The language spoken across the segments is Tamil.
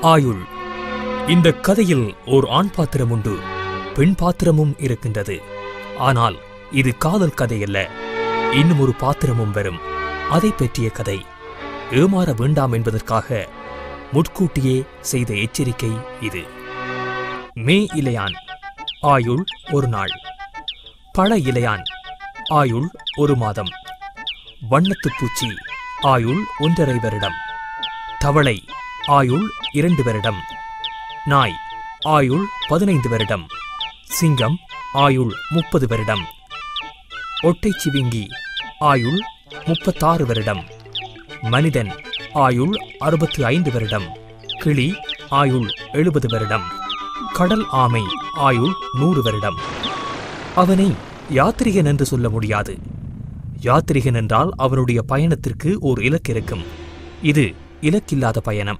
ஆயுள் இந்த கதையில் ஓர் ஆண் பாத்திரம் உண்டு பெண் பாத்திரமும் இருக்கின்றது ஆனால் இது காதல் கதையல்ல இன்னும் ஒரு பாத்திரமும் வரும் அதை பற்றிய கதை ஏமாற வேண்டாம் என்பதற்காக முட்கூட்டியே செய்த எச்சரிக்கை இது மே இலையான் ஆயுள் ஒரு நாள் பழ இலையான் ஆயுள் ஒரு மாதம் வண்ணத்துப் பூச்சி ஆயுள் ஒன்றரை வருடம் தவளை ஆயுள் இரண்டு வருடம் நாய் ஆயுள் பதினைந்து வருடம் சிங்கம் ஆயுள் முப்பது வருடம் ஒட்டைச் சிவிங்கி ஆயுள் முப்பத்தாறு வருடம் மனிதன் ஆயுள் அறுபத்து ஐந்து வருடம் கிளி ஆயுள் எழுபது வருடம் கடல் ஆமை ஆயுள் நூறு வருடம் அவனை யாத்ரிகன் என்று சொல்ல முடியாது யாத்ரிகன் என்றால் அவனுடைய பயணத்திற்கு ஓர் இலக்கு இருக்கும் இது இலக்கில்லாத பயணம்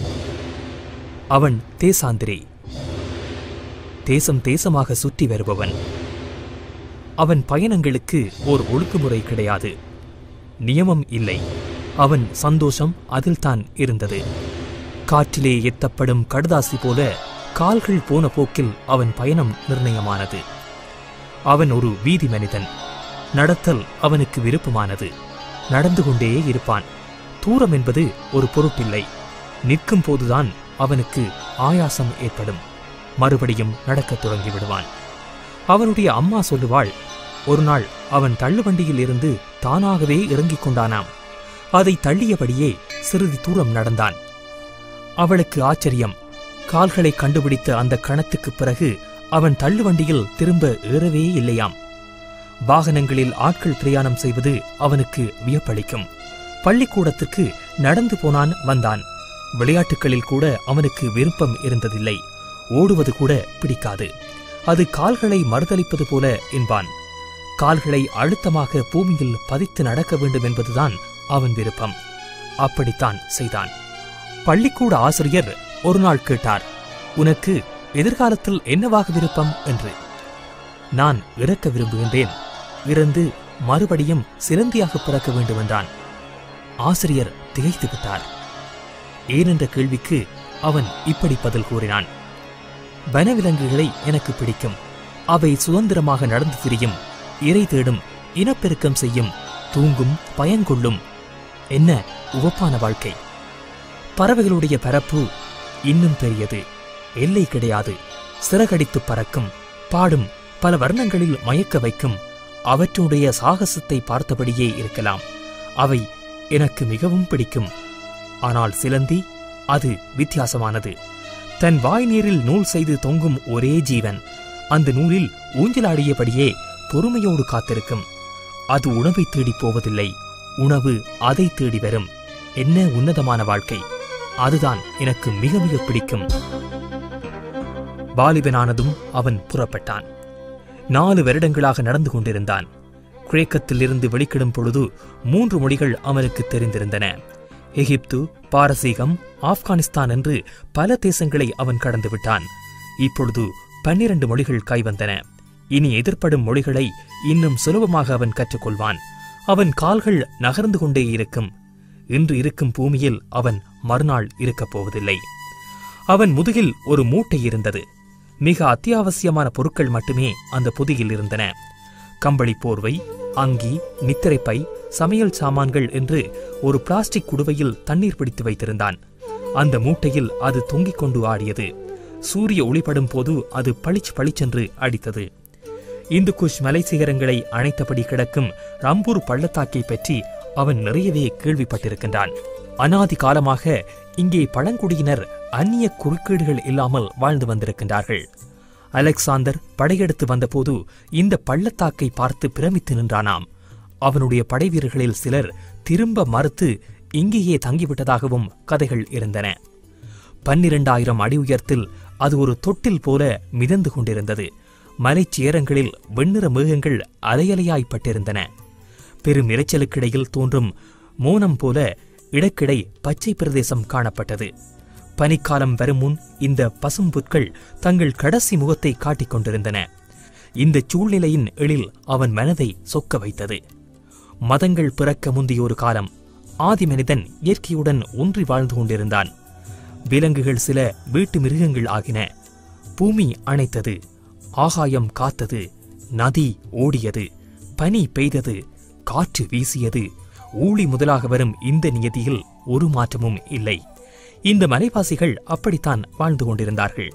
அவன் தேசாந்திரி தேசம் தேசமாக சுற்றி வருபவன் அவன் பயணங்களுக்கு ஓர் ஒழுங்குமுறை கிடையாது நியமம் இல்லை அவன் சந்தோஷம் அதில்தான் இருந்தது காற்றிலே எத்தப்படும் கடுதாசி போல கால்கள் போன போக்கில் அவன் பயணம் நிர்ணயமானது அவன் ஒரு வீதி மனிதன் நடத்தல் அவனுக்கு விருப்பமானது நடந்து கொண்டே இருப்பான் தூரம் என்பது ஒரு பொருட்டில்லை நிற்கும் போதுதான் அவனுக்கு ஆயாசம் ஏற்படும் மறுபடியும் நடக்கத் தொடங்கி விடுவான் அவனுடைய அம்மா சொல்லுவாள் ஒரு நாள் அவன் தள்ளுவண்டியில் இருந்து தானாகவே இறங்கிக் கொண்டானாம் அதை தள்ளியபடியே சிறிது தூரம் நடந்தான் அவளுக்கு ஆச்சரியம் கால்களை கண்டுபிடித்த அந்த கணத்துக்குப் பிறகு அவன் தள்ளுவண்டியில் திரும்ப ஏறவே இல்லையாம் வாகனங்களில் ஆட்கள் பிரயாணம் செய்வது அவனுக்கு வியப்பளிக்கும் பள்ளிக்கூடத்திற்கு நடந்து போனான் வந்தான் விளையாட்டுகளில் கூட அவனுக்கு விருப்பம் இருந்ததில்லை ஓடுவது கூட பிடிக்காது அது கால்களை மறுதளிப்பது போல என்பான் கால்களை அழுத்தமாக பூமியில் பதித்து நடக்க வேண்டும் என்பதுதான் அவன் விருப்பம் அப்படித்தான் செய்தான் பள்ளிக்கூட ஆசிரியர் ஒரு நாள் கேட்டார் உனக்கு எதிர்காலத்தில் என்னவாக விருப்பம் என்று நான் இறக்க விரும்புகின்றேன் இறந்து மறுபடியும் சிலந்தியாக பிறக்க வேண்டும் என்றான் ஆசிரியர் திகைத்து விட்டார் ஏனென்ற கேள்விக்கு அவன் இப்படி பதில் கூறினான் வனவிலங்குகளை எனக்கு பிடிக்கும் அவை சுதந்திரமாக நடந்து திரியும் இறை தேடும் இனப்பெருக்கம் செய்யும் தூங்கும் பயங்கொள்ளும் என்ன உவப்பான வாழ்க்கை பறவைகளுடைய பரப்பு இன்னும் பெரியது எல்லை கிடையாது சிறகடித்து பறக்கும் பாடும் பல வர்ணங்களில் மயக்க வைக்கும் அவற்றுடைய சாகசத்தை பார்த்தபடியே இருக்கலாம் அவை எனக்கு மிகவும் பிடிக்கும் ஆனால் சிலந்தி அது வித்தியாசமானது தன் வாய் நீரில் நூல் செய்து தொங்கும் ஒரே ஜீவன் அந்த நூலில் ஊஞ்சலாடியபடியே பொறுமையோடு காத்திருக்கும் அது உணவை தேடிப் போவதில்லை உணவு அதை தேடி வரும் என்ன உன்னதமான வாழ்க்கை அதுதான் எனக்கு மிக மிக பிடிக்கும் வாலிபனானதும் அவன் புறப்பட்டான் நாலு வருடங்களாக நடந்து கொண்டிருந்தான் கிரேக்கத்திலிருந்து வெளிக்கிடும் பொழுது மூன்று மொழிகள் அவனுக்கு தெரிந்திருந்தன எகிப்து பாரசீகம் ஆப்கானிஸ்தான் என்று பல தேசங்களை அவன் கடந்து விட்டான் இப்பொழுது பன்னிரண்டு மொழிகள் கைவந்தன இனி எதிர்ப்படும் மொழிகளை இன்னும் சுலபமாக அவன் கற்றுக்கொள்வான் அவன் கால்கள் நகர்ந்து கொண்டே இருக்கும் இன்று இருக்கும் பூமியில் அவன் மறுநாள் இருக்கப் போவதில்லை அவன் முதுகில் ஒரு மூட்டை இருந்தது மிக அத்தியாவசியமான பொருட்கள் மட்டுமே அந்த பொதியில் இருந்தன கம்பளி போர்வை அங்கி நித்திரைப்பை சமையல் சாமான்கள் என்று ஒரு பிளாஸ்டிக் குடுவையில் தண்ணீர் பிடித்து வைத்திருந்தான் அந்த மூட்டையில் அது தொங்கிக் கொண்டு ஆடியது சூரிய ஒளிபடும் போது அது பளிச் பளிச்சென்று அடித்தது இந்து குஷ் மலை சிகரங்களை அணைத்தபடி கிடக்கும் ரம்பூர் பள்ளத்தாக்கை பற்றி அவன் நிறையவே கேள்விப்பட்டிருக்கின்றான் அனாதி காலமாக இங்கே பழங்குடியினர் அந்நிய குறுக்கீடுகள் இல்லாமல் வாழ்ந்து வந்திருக்கின்றார்கள் அலெக்சாந்தர் படையெடுத்து வந்தபோது இந்த பள்ளத்தாக்கை பார்த்து பிரமித்து நின்றானாம் அவனுடைய படைவீரர்களில் சிலர் திரும்ப மறுத்து இங்கேயே தங்கிவிட்டதாகவும் கதைகள் இருந்தன பன்னிரண்டாயிரம் அடி உயரத்தில் அது ஒரு தொட்டில் போல மிதந்து கொண்டிருந்தது மலைச்சேரங்களில் வெண்ணிற மேகங்கள் அலையலையாய்ப்பட்டிருந்தன பெரும் இரைச்சலுக்கிடையில் தோன்றும் மோனம் போல இடக்கிடை பச்சை பிரதேசம் காணப்பட்டது பனிக்காலம் வரும் முன் இந்த பசும்புற்கள் தங்கள் கடைசி முகத்தை காட்டிக் கொண்டிருந்தன இந்த சூழ்நிலையின் எழில் அவன் மனதை சொக்க வைத்தது மதங்கள் பிறக்க முந்திய ஒரு காலம் ஆதி மனிதன் இயற்கையுடன் ஒன்றி வாழ்ந்து கொண்டிருந்தான் விலங்குகள் சில வீட்டு மிருகங்கள் ஆகின பூமி அணைத்தது ஆகாயம் காத்தது நதி ஓடியது பனி பெய்தது காற்று வீசியது ஊழி முதலாக வரும் இந்த நியதியில் ஒரு மாற்றமும் இல்லை இந்த மலைவாசிகள் அப்படித்தான் வாழ்ந்து கொண்டிருந்தார்கள்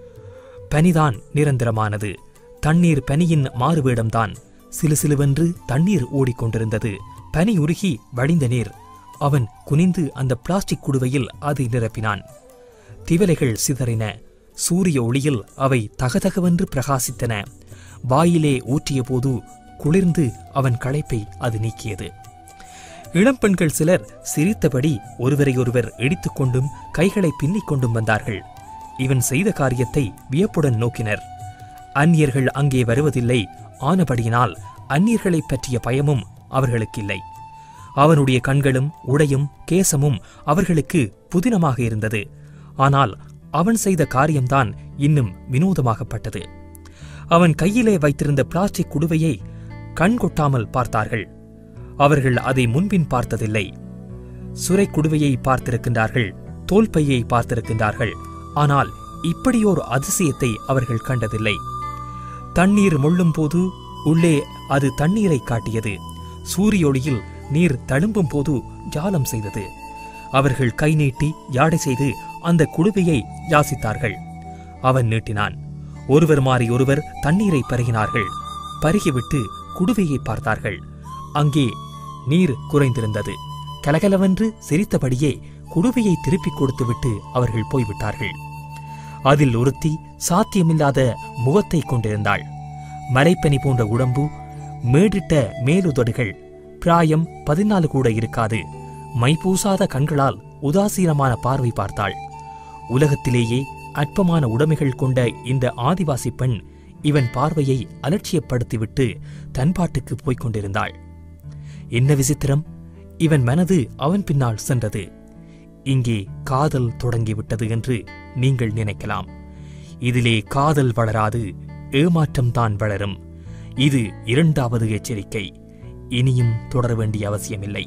பனிதான் நிரந்தரமானது தண்ணீர் பனியின் மாறுவேடம்தான் சிலுசிலுவென்று தண்ணீர் ஓடிக்கொண்டிருந்தது பனி உருகி வடிந்த நீர் அவன் குனிந்து அந்த பிளாஸ்டிக் குடுவையில் அதை நிரப்பினான் திவலைகள் சிதறின சூரிய ஒளியில் அவை தகதகவென்று பிரகாசித்தன வாயிலே ஊற்றியபோது குளிர்ந்து அவன் களைப்பை அது நீக்கியது இளம்பெண்கள் சிலர் சிரித்தபடி ஒருவரையொருவர் இடித்துக்கொண்டும் கைகளை பின்னிக் கொண்டும் வந்தார்கள் இவன் செய்த காரியத்தை வியப்புடன் நோக்கினர் அந்நியர்கள் அங்கே வருவதில்லை ஆனபடியினால் அந்நியர்களைப் பற்றிய பயமும் அவர்களுக்கில்லை அவனுடைய கண்களும் உடையும் கேசமும் அவர்களுக்கு புதினமாக இருந்தது ஆனால் அவன் செய்த காரியம்தான் இன்னும் வினோதமாகப்பட்டது அவன் கையிலே வைத்திருந்த பிளாஸ்டிக் குடுவையை கண் கொட்டாமல் பார்த்தார்கள் அவர்கள் அதை முன்பின் பார்த்ததில்லை சுரை குடுவையை பார்த்திருக்கின்றார்கள் தோல்பையை பார்த்திருக்கின்றார்கள் ஆனால் இப்படியோர் அதிசயத்தை அவர்கள் கண்டதில்லை தண்ணீர் முள்ளும் போது உள்ளே அது தண்ணீரை காட்டியது சூரியொளியில் நீர் தழும்பும் போது ஜாலம் செய்தது அவர்கள் கை நீட்டி யாடை செய்து அந்த குடுவையை யாசித்தார்கள் அவன் நீட்டினான் ஒருவர் மாறி ஒருவர் தண்ணீரை பருகினார்கள் பருகிவிட்டு குடுவையை பார்த்தார்கள் அங்கே நீர் குறைந்திருந்தது கலகலவென்று சிரித்தபடியே குடுவையை திருப்பிக் கொடுத்துவிட்டு அவர்கள் போய்விட்டார்கள் அதில் ஒருத்தி சாத்தியமில்லாத முகத்தை கொண்டிருந்தாள் மலைப்பனி போன்ற உடம்பு மேடிட்ட மேலுதடுகள் பிராயம் பதினாலு கூட இருக்காது மைபூசாத கண்களால் உதாசீனமான பார்வை பார்த்தாள் உலகத்திலேயே அற்பமான உடைமைகள் கொண்ட இந்த ஆதிவாசி பெண் இவன் பார்வையை அலட்சியப்படுத்திவிட்டு தன் பாட்டுக்கு போய்க் கொண்டிருந்தாள் என்ன விசித்திரம் இவன் மனது அவன் பின்னால் சென்றது இங்கே காதல் தொடங்கிவிட்டது என்று நீங்கள் நினைக்கலாம் இதிலே காதல் வளராது ஏமாற்றம்தான் வளரும் இது இரண்டாவது எச்சரிக்கை இனியும் தொடர வேண்டிய அவசியமில்லை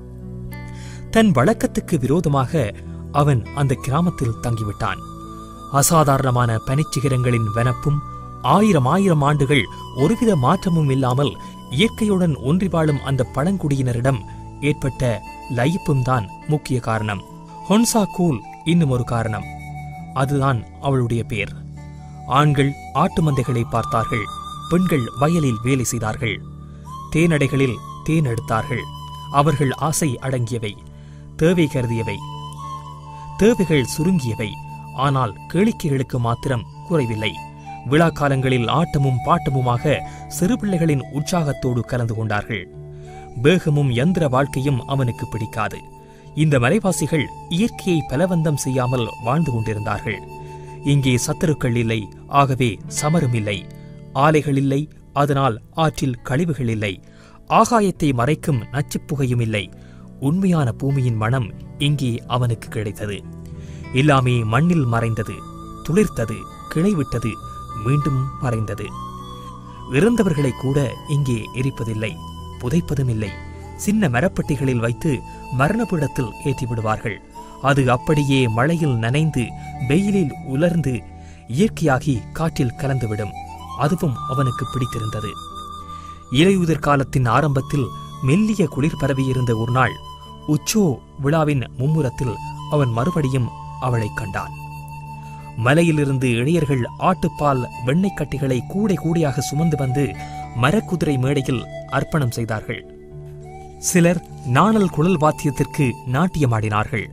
தன் வழக்கத்துக்கு விரோதமாக அவன் அந்த கிராமத்தில் தங்கிவிட்டான் அசாதாரணமான பனிச்சிகரங்களின் வனப்பும் ஆயிரம் ஆயிரம் ஆண்டுகள் ஒருவித மாற்றமும் இல்லாமல் இயற்கையுடன் ஒன்றி வாழும் அந்த பழங்குடியினரிடம் ஏற்பட்ட லயிப்பும் தான் முக்கிய காரணம் ஹொன்சா கூல் இன்னும் ஒரு காரணம் அதுதான் அவளுடைய பேர் ஆண்கள் ஆட்டு மந்தைகளை பார்த்தார்கள் பெண்கள் வயலில் வேலை செய்தார்கள் தேனடைகளில் தேன் எடுத்தார்கள் அவர்கள் ஆசை அடங்கியவை தேவை கருதியவை தேவைகள் சுருங்கியவை ஆனால் கேளிக்கைகளுக்கு மாத்திரம் குறைவில்லை விழா காலங்களில் ஆட்டமும் பாட்டமுமாக சிறுபிள்ளைகளின் உற்சாகத்தோடு கலந்து கொண்டார்கள் வேகமும் யந்திர வாழ்க்கையும் அவனுக்கு பிடிக்காது இந்த மலைவாசிகள் இயற்கையை பலவந்தம் செய்யாமல் வாழ்ந்து கொண்டிருந்தார்கள் இங்கே சத்துருக்கள் இல்லை ஆகவே சமரும் இல்லை ஆலைகள் இல்லை அதனால் ஆற்றில் கழிவுகள் இல்லை ஆகாயத்தை மறைக்கும் நச்சுப்புகையும் இல்லை உண்மையான பூமியின் மனம் இங்கே அவனுக்கு கிடைத்தது எல்லாமே மண்ணில் மறைந்தது துளிர்த்தது கிளைவிட்டது மீண்டும் மறைந்தது இறந்தவர்களை கூட இங்கே எரிப்பதில்லை புதைப்பதும் இல்லை சின்ன மரப்பெட்டிகளில் வைத்து மரணபீடத்தில் ஏற்றி விடுவார்கள் அது அப்படியே மழையில் நனைந்து வெயிலில் உலர்ந்து இயற்கையாகி காற்றில் கலந்துவிடும் அதுவும் அவனுக்கு பிடித்திருந்தது இலையுதிர் காலத்தின் ஆரம்பத்தில் மெல்லிய குளிர் பரவியிருந்த ஒரு நாள் உச்சோ விழாவின் மும்முரத்தில் அவன் மறுபடியும் அவளைக் கண்டான் மலையிலிருந்து இளையர்கள் ஆட்டுப்பால் வெண்ணெய் கட்டிகளை கூடை கூடையாக சுமந்து வந்து மரக்குதிரை மேடையில் அர்ப்பணம் செய்தார்கள் சிலர் நாணல் குழல் வாத்தியத்திற்கு நாட்டியமாடினார்கள்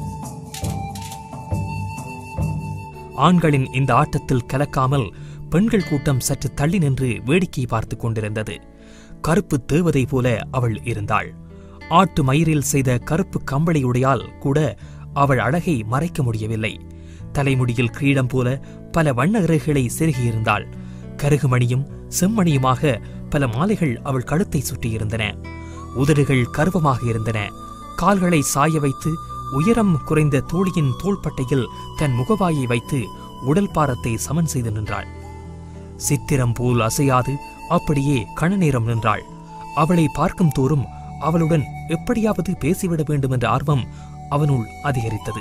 ஆண்களின் இந்த ஆட்டத்தில் கலக்காமல் பெண்கள் கூட்டம் சற்று தள்ளி நின்று வேடிக்கை பார்த்துக் கொண்டிருந்தது கருப்பு தேவதை போல அவள் இருந்தாள் ஆட்டு மயிரில் செய்த கருப்பு கம்பளியுடையால் கூட அவள் அழகை மறைக்க முடியவில்லை தலைமுடியில் கிரீடம் போல பல வண்ண இறகுகளை செருகியிருந்தாள் கருகுமணியும் செம்மணியுமாக பல மாலைகள் அவள் கழுத்தை சுற்றியிருந்தன உதடுகள் கர்வமாக இருந்தன கால்களை சாய வைத்து உயரம் குறைந்த தோழியின் தோள்பட்டையில் தன் முகவாயை வைத்து உடல் பாரத்தை சமன் செய்து நின்றாள் சித்திரம் போல் அசையாது அப்படியே கணநேரம் நின்றாள் அவளை பார்க்கும் தோறும் அவளுடன் எப்படியாவது பேசிவிட வேண்டும் என்ற ஆர்வம் அவனுள் அதிகரித்தது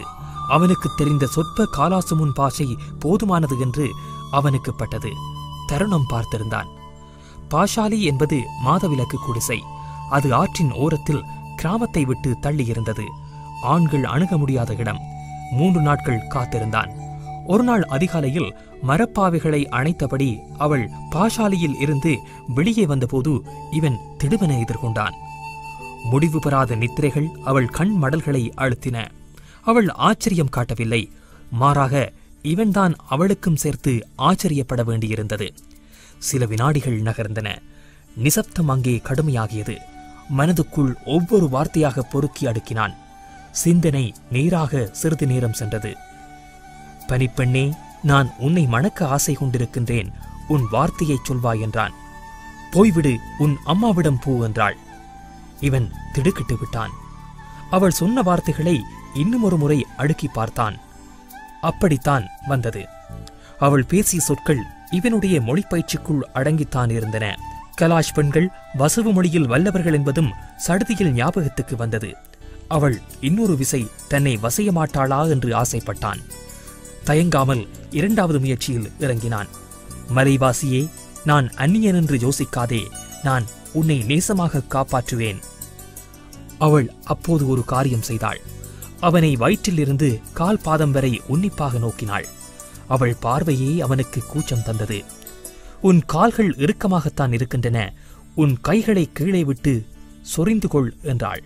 அவனுக்கு தெரிந்த சொற்ப காலாசுமுன் பாஷை போதுமானது என்று அவனுக்கு பட்டது தருணம் பார்த்திருந்தான் பாஷாலி என்பது மாதவிலக்கு குடிசை அது ஆற்றின் ஓரத்தில் கிராமத்தை விட்டு தள்ளியிருந்தது ஆண்கள் அணுக முடியாத இடம் மூன்று நாட்கள் காத்திருந்தான் ஒரு நாள் அதிகாலையில் மரப்பாவைகளை அணைத்தபடி அவள் பாஷாலியில் இருந்து வெளியே வந்தபோது இவன் திடுமென எதிர்கொண்டான் முடிவு பெறாத நித்திரைகள் அவள் கண் மடல்களை அழுத்தின அவள் ஆச்சரியம் காட்டவில்லை மாறாக இவன்தான் அவளுக்கும் சேர்த்து ஆச்சரியப்பட வேண்டியிருந்தது சில வினாடிகள் நகர்ந்தன நிசப்தம் அங்கே கடுமையாகியது மனதுக்குள் ஒவ்வொரு வார்த்தையாக பொறுக்கி அடுக்கினான் சிந்தனை நேராக சிறிது நேரம் சென்றது பனிப்பெண்ணே நான் உன்னை மணக்க ஆசை கொண்டிருக்கின்றேன் உன் வார்த்தையைச் சொல்வாய் என்றான் போய்விடு உன் அம்மாவிடம் போ என்றாள் இவன் திடுக்கிட்டு விட்டான் அவள் சொன்ன வார்த்தைகளை இன்னும் ஒரு முறை அடுக்கி பார்த்தான் அப்படித்தான் வந்தது அவள் பேசிய சொற்கள் இவனுடைய மொழிப்பயிற்சிக்குள் அடங்கித்தான் இருந்தன கலாஷ் பெண்கள் வசவு மொழியில் வல்லவர்கள் என்பதும் சடுதியில் ஞாபகத்துக்கு வந்தது அவள் இன்னொரு விசை தன்னை வசைய மாட்டாளா என்று ஆசைப்பட்டான் தயங்காமல் இரண்டாவது முயற்சியில் இறங்கினான் மலைவாசியே நான் அந்நியன் என்று யோசிக்காதே நான் உன்னை நேசமாக காப்பாற்றுவேன் அவள் அப்போது ஒரு காரியம் செய்தாள் அவனை வயிற்றிலிருந்து கால் பாதம் வரை உன்னிப்பாக நோக்கினாள் அவள் பார்வையே அவனுக்கு கூச்சம் தந்தது உன் கால்கள் இறுக்கமாகத்தான் இருக்கின்றன உன் கைகளை கீழே விட்டு சொரிந்து கொள் என்றாள்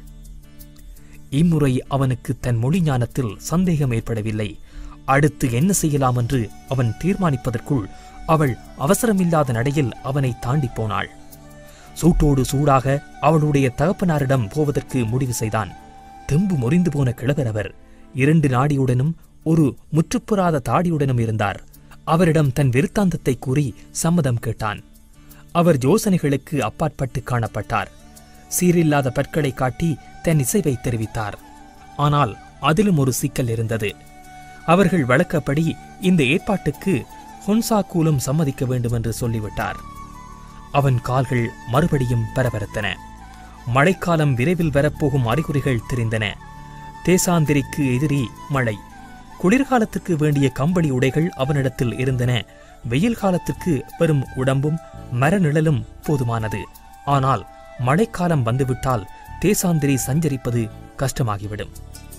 இம்முறை அவனுக்கு தன் மொழி ஞானத்தில் சந்தேகம் ஏற்படவில்லை அடுத்து என்ன செய்யலாம் என்று அவன் தீர்மானிப்பதற்குள் அவள் அவசரமில்லாத நடையில் அவனை தாண்டிப் போனாள் சூட்டோடு சூடாக அவளுடைய தகப்பனாரிடம் போவதற்கு முடிவு செய்தான் தெம்பு முறிந்து போன கிழவர் அவர் இரண்டு நாடியுடனும் ஒரு முற்றுப்புறாத தாடியுடனும் இருந்தார் அவரிடம் தன் விருத்தாந்தத்தை கூறி சம்மதம் கேட்டான் அவர் யோசனைகளுக்கு அப்பாற்பட்டு காணப்பட்டார் சீரில்லாத பற்களை காட்டி தன் இசைவை தெரிவித்தார் ஆனால் அதிலும் ஒரு சிக்கல் இருந்தது அவர்கள் வழக்கப்படி இந்த ஏற்பாட்டுக்கு ஹொன்சாக்கூலும் சம்மதிக்க வேண்டும் என்று சொல்லிவிட்டார் அவன் கால்கள் மறுபடியும் பரபரத்தன மழைக்காலம் விரைவில் வரப்போகும் அறிகுறிகள் தெரிந்தன தேசாந்திரிக்கு எதிரி மழை குளிர்காலத்துக்கு வேண்டிய கம்பளி உடைகள் அவனிடத்தில் இருந்தன வெயில் காலத்துக்கு வெறும் உடம்பும் மரநிழலும் போதுமானது ஆனால் மழைக்காலம் வந்துவிட்டால் தேசாந்திரி சஞ்சரிப்பது கஷ்டமாகிவிடும்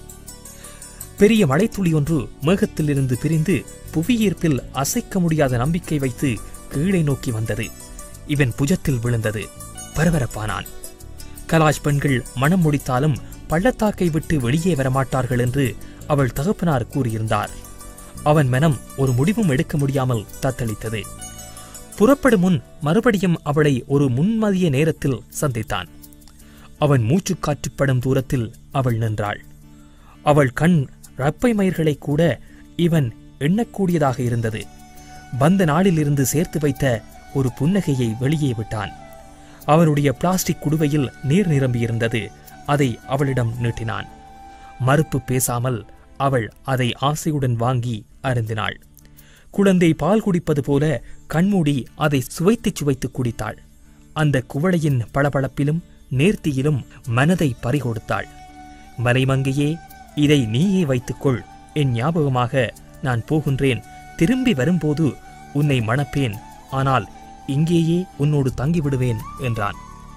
பெரிய மழைத்துளி ஒன்று மேகத்திலிருந்து பிரிந்து புவியீர்ப்பில் அசைக்க முடியாத நம்பிக்கை வைத்து கீழே நோக்கி வந்தது இவன் புஜத்தில் விழுந்தது பரபரப்பானான் கலாஷ் பெண்கள் மனம் முடித்தாலும் பள்ளத்தாக்கை விட்டு வெளியே வரமாட்டார்கள் என்று அவள் தகப்பனார் கூறியிருந்தார் அவன் மனம் ஒரு முடிவும் எடுக்க முடியாமல் தத்தளித்தது புறப்படும் முன் மறுபடியும் அவளை ஒரு முன்மதிய நேரத்தில் சந்தித்தான் அவன் மூச்சுக்காற்றுப்படும் தூரத்தில் அவள் நின்றாள் அவள் கண் ரப்பை மயிர்களை கூட இவன் எண்ணக்கூடியதாக இருந்தது வந்த நாளிலிருந்து சேர்த்து வைத்த ஒரு புன்னகையை வெளியே விட்டான் அவனுடைய பிளாஸ்டிக் குடுவையில் நீர் நிரம்பியிருந்தது அதை அவளிடம் நீட்டினான் மறுப்பு பேசாமல் அவள் அதை ஆசையுடன் வாங்கி அருந்தினாள் குழந்தை பால் குடிப்பது போல கண்மூடி அதை சுவைத்துச் சுவைத்து குடித்தாள் அந்த குவளையின் பளபளப்பிலும் நேர்த்தியிலும் மனதை பறிகொடுத்தாள் மலைமங்கையே இதை நீயே வைத்துக்கொள் என் ஞாபகமாக நான் போகின்றேன் திரும்பி வரும்போது உன்னை மணப்பேன் ஆனால் இங்கேயே உன்னோடு தங்கிவிடுவேன் என்றான்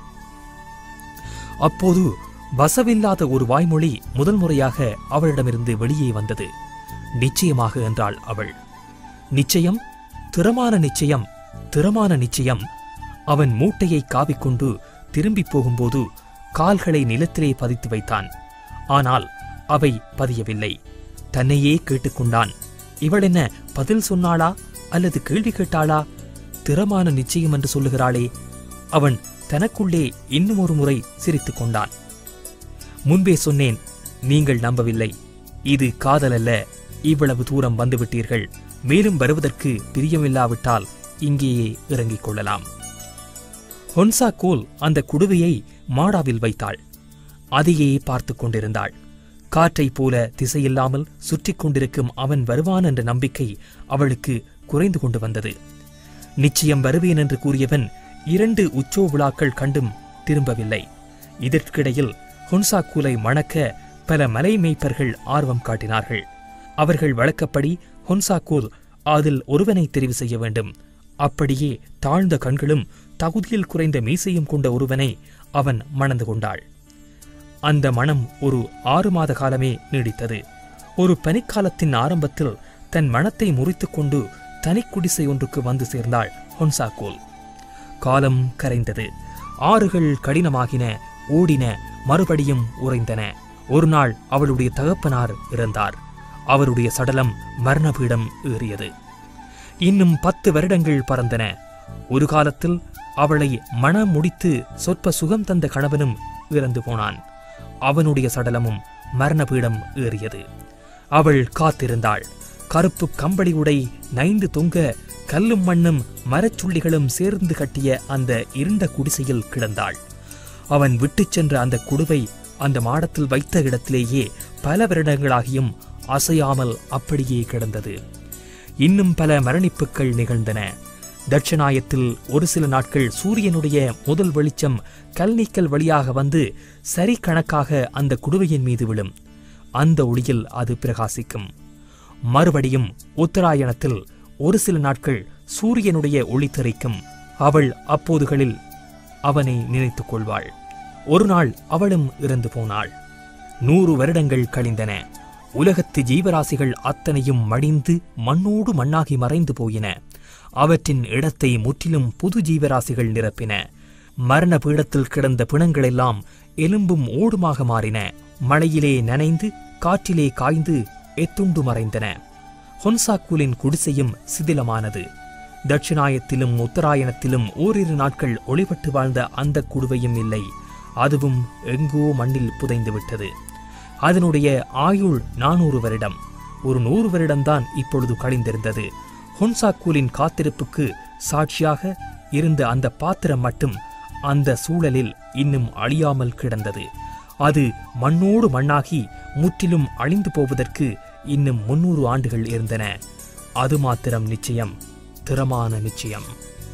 அப்போது வசவில்லாத ஒரு வாய்மொழி முதல் முறையாக அவளிடமிருந்து வெளியே வந்தது நிச்சயமாக என்றாள் அவள் நிச்சயம் திறமான நிச்சயம் திறமான நிச்சயம் அவன் மூட்டையை காவிக்கொண்டு திரும்பிப் போகும்போது கால்களை நிலத்திலே பதித்து வைத்தான் ஆனால் அவை பதியவில்லை தன்னையே கேட்டுக்கொண்டான் இவள் என்ன பதில் சொன்னாளா அல்லது கேள்வி கேட்டாளா திறமான நிச்சயம் என்று சொல்லுகிறாளே அவன் தனக்குள்ளே இன்னும் ஒரு முறை சிரித்துக் கொண்டான் முன்பே சொன்னேன் நீங்கள் நம்பவில்லை இது காதல் அல்ல இவ்வளவு தூரம் வந்துவிட்டீர்கள் மேலும் வருவதற்கு பிரியமில்லாவிட்டால் இங்கேயே இறங்கிக் கொள்ளலாம் ஹொன்சா கோல் அந்த குடுவையை மாடாவில் வைத்தாள் அதையே பார்த்துக் கொண்டிருந்தாள் காற்றைப் போல திசையில்லாமல் சுற்றிக் கொண்டிருக்கும் அவன் வருவான் என்ற நம்பிக்கை அவளுக்கு குறைந்து கொண்டு வந்தது நிச்சயம் வருவேன் என்று கூறியவன் இரண்டு உச்சோ விழாக்கள் கண்டும் திரும்பவில்லை இதற்கிடையில் ஹொன்சாக்கூலை மணக்க பல மலை மேய்ப்பர்கள் ஆர்வம் காட்டினார்கள் அவர்கள் வழக்கப்படி ஹொன்சாக்கூல் அதில் ஒருவனை தெரிவு செய்ய வேண்டும் அப்படியே தாழ்ந்த கண்களும் தகுதியில் குறைந்த மீசையும் கொண்ட ஒருவனை அவன் மணந்து கொண்டாள் அந்த மனம் ஒரு ஆறு மாத காலமே நீடித்தது ஒரு பனிக்காலத்தின் ஆரம்பத்தில் தன் மனத்தை முறித்துக் கொண்டு தனிக்குடிசை ஒன்றுக்கு வந்து சேர்ந்தாள் ஹொன்சாக்கோல் காலம் கரைந்தது ஆறுகள் கடினமாகின ஓடின மறுபடியும் உறைந்தன ஒரு நாள் அவளுடைய தகப்பனார் இறந்தார் அவருடைய சடலம் மரணபீடம் ஏறியது இன்னும் பத்து வருடங்கள் பறந்தன ஒரு காலத்தில் அவளை மனம் முடித்து சொற்ப சுகம் தந்த கணவனும் இறந்து போனான் அவனுடைய சடலமும் மரணபீடம் ஏறியது அவள் காத்திருந்தாள் கருப்பு கம்பளி உடை நைந்து தொங்க கல்லும் மண்ணும் மரச்சுள்ளிகளும் சேர்ந்து கட்டிய அந்த இருண்ட குடிசையில் கிடந்தாள் அவன் விட்டுச் சென்ற அந்த குடுவை அந்த மாடத்தில் வைத்த இடத்திலேயே பல வருடங்களாகியும் அசையாமல் அப்படியே கிடந்தது இன்னும் பல மரணிப்புகள் நிகழ்ந்தன தட்சணாயத்தில் ஒரு சில நாட்கள் சூரியனுடைய முதல் வெளிச்சம் கல்நீக்கல் வழியாக வந்து சரி கணக்காக அந்த குடுவையின் மீது விழும் அந்த ஒளியில் அது பிரகாசிக்கும் மறுபடியும் உத்தராயணத்தில் ஒரு சில நாட்கள் சூரியனுடைய ஒளி தெறிக்கும் அவள் அப்போதுகளில் அவனை நினைத்துக் கொள்வாள் ஒரு நாள் அவளும் இறந்து போனாள் நூறு வருடங்கள் கழிந்தன உலகத்து ஜீவராசிகள் அத்தனையும் மடிந்து மண்ணோடு மண்ணாகி மறைந்து போயின அவற்றின் இடத்தை முற்றிலும் புது ஜீவராசிகள் நிரப்பின மரண பீடத்தில் கிடந்த பிணங்களெல்லாம் எலும்பும் ஓடுமாக மாறின மழையிலே நனைந்து காற்றிலே காய்ந்து எத்துண்டு மறைந்தன ஹொன்சாக்கூலின் குடிசையும் சிதிலமானது தட்சிணாயத்திலும் உத்தராயணத்திலும் ஓரிரு நாட்கள் ஒளிபட்டு வாழ்ந்த அந்த குடுவையும் இல்லை அதுவும் எங்கோ மண்ணில் புதைந்து விட்டது அதனுடைய ஆயுள் நானூறு வருடம் ஒரு நூறு வருடம்தான் இப்பொழுது கழிந்திருந்தது ஹொன்சாக்கூலின் காத்திருப்புக்கு சாட்சியாக இருந்த அந்த பாத்திரம் மட்டும் அந்த சூழலில் இன்னும் அழியாமல் கிடந்தது அது மண்ணோடு மண்ணாகி முற்றிலும் அழிந்து போவதற்கு இன்னும் முன்னூறு ஆண்டுகள் இருந்தன அது மாத்திரம் நிச்சயம் திறமான நிச்சயம்